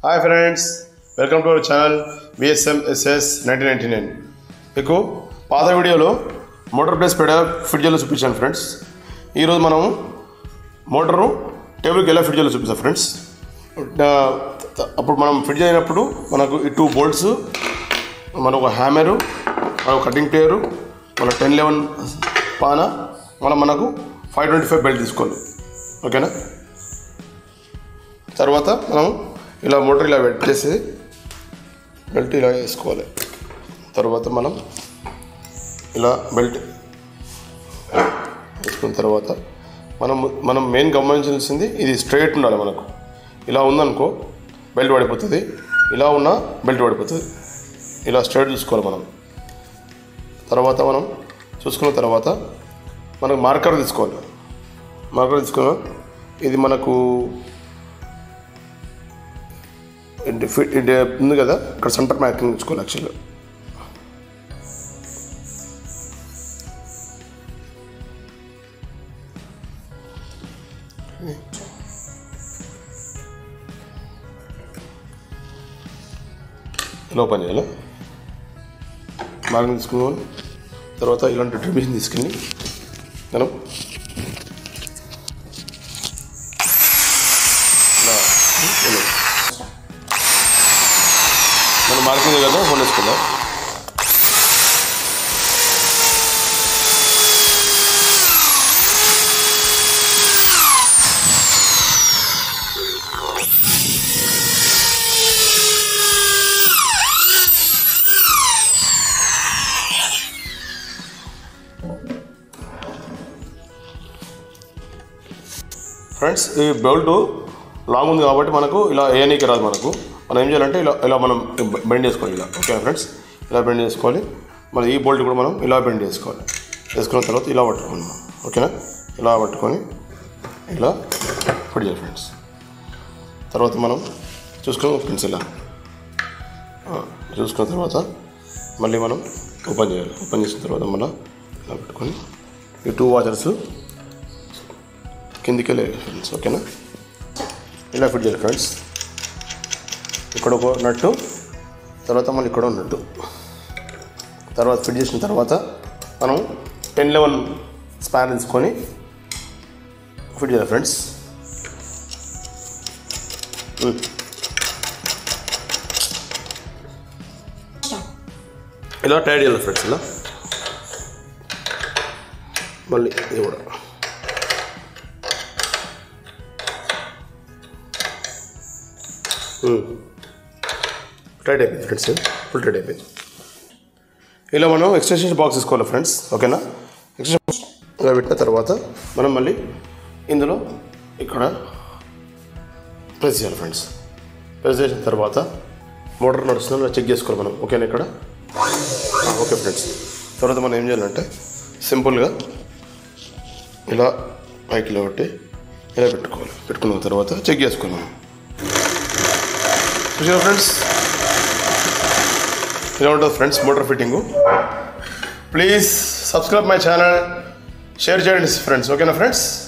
Hi friends welcome to our channel VSM SS nineteen ninety nine మీకు పాత వీడియోలో motor place పెడ fit చేయాలో చూపించాను ఫ్రెండ్స్ ఈరోజు మనము మోటారు టేబుల్కి ఎలా ఫిట్ చేయాలో చూపిస్తాం ఫ్రెండ్స్ ఆ, అప్పుడు మనం ఫిట్ చేయనప్పుడు మనకు ఈ టూ బోల్ట్స్ మన ఒక హ్యామరు మన కటింగ్ ప్లేయరు మన టెన్ లెవెన్ పాన మనం మనకు ఫైవ్ ట్వంటీ ఫైవ్ బెల్ట్ తీసుకోవాలి ఓకేనా తర్వాత మనం ఇలా మోటార్ ఇలా పెట్టేసి బెల్ట్ ఇలా వేసుకోవాలి తర్వాత మనం ఇలా బెల్ట్ వేసుకున్న తర్వాత మనం మనం మెయిన్ గమనించాల్సింది ఇది స్ట్రైట్ ఉండాలి మనకు ఇలా ఉందనుకో బెల్ట్ పడిపోతుంది ఇలా ఉన్నా బెల్ట్ పడిపోతుంది ఇలా స్ట్రైట్ చూసుకోవాలి మనం తర్వాత మనం చూసుకున్న తర్వాత మనకు మార్కర్ తీసుకోవాలి మార్కర్ తీసుకున్నాం ఇది మనకు ఇది ఫిట్ ఇది ఉంది కదా ఇక్కడ సెంటర్ మ్యాకింగ్ తీసుకోవాలి యాక్చువల్గా ఇలా ఓపెన్ చేయాలి మార్కింగ్ తీసుకున్నాం తర్వాత ఇలాంటి ట్రిమిషన్ తీసుకుని మనం ఇలా ఇలా. మనం మార్కింగ్ కదా ఫోన్ వేసుకుందాం ఫ్రెండ్స్ ఈ బెల్ట్ లాంగ్ ఉంది కాబట్టి మనకు ఇలా వేయనీకి రాదు మనకు మనం ఏం చేయాలంటే ఇలా ఇలా మనం బెండ్ చేసుకోవాలి ఇలా ఓకే ఫ్రెండ్స్ ఇలా బెండ్ చేసుకోవాలి మరి ఈ బోల్ట్ కూడా మనం ఇలా బెండ్ చేసుకోవాలి వేసుకున్న తర్వాత ఇలా పట్టుకోండి ఓకేనా ఇలా పట్టుకొని ఇలా ఫిట్ చేయాలి ఫ్రెండ్స్ తర్వాత మనం చూసుకున్నాం ఫ్రెండ్స్ ఇలా ఆ, చూసుకున్న తర్వాత మళ్ళీ మనం ఓపెన్ చేయాలి ఓపెన్ చేసిన తర్వాత మళ్ళీ ఇలా పెట్టుకొని ఈ టూ వాచర్స్ కిందికి వెళ్ళే ఫ్రెండ్స్ ఓకేనా ఇలా ఫిట్ చేయాలి ఫ్రెండ్స్ ఇక్కడ ఒక నట్టు తర్వాత మళ్ళీ ఇక్కడ ఒక నట్టు తర్వాత ఫిట్ చేసిన తర్వాత మనం టెన్ లెవెన్ స్పాన్ తీసుకొని ఫిట్ చేయాలి ఫ్రెండ్స్ ఉమ్. ఇలా టైట్ చేయాలి ఫ్రెండ్స్ ఇలా మళ్ళీ ఇది కూడా టైట్ అయిపోయింది ఫ్రెండ్స్ ఫుల్ టైట్ అయిపోయింది ఇలా మనం ఎక్స్టెన్షన్ బాక్స్ తీసుకోవాలి ఫ్రెండ్స్ ఓకేనా ఎక్స్టెన్షన్ ఇలా పెట్టిన తర్వాత మనం మళ్ళీ ఇందులో ఇక్కడ ప్రెస్ చేయాలి ఫ్రెండ్స్ ప్రెస్ చేసిన తర్వాత మోటార్ నడుస్తుందో చెక్ చేసుకోవాలి మనం ఓకేనా ఇక్కడ ఆ, ఓకే ఫ్రెండ్స్ తర్వాత మనం ఏం చేయాలంటే సింపుల్గా ఇలా పైకి ఇలా పెట్టి ఇలా పెట్టుకోవాలి పెట్టుకున్న తర్వాత చెక్ చేసుకోవాలి మనం చూసారా ఫ్రెండ్స్ ఇలా ఉంటుంది friends motor fitting please subscribe my channel share చేయండి ఫ్రెండ్స్ ఓకేనా ఫ్రెండ్స్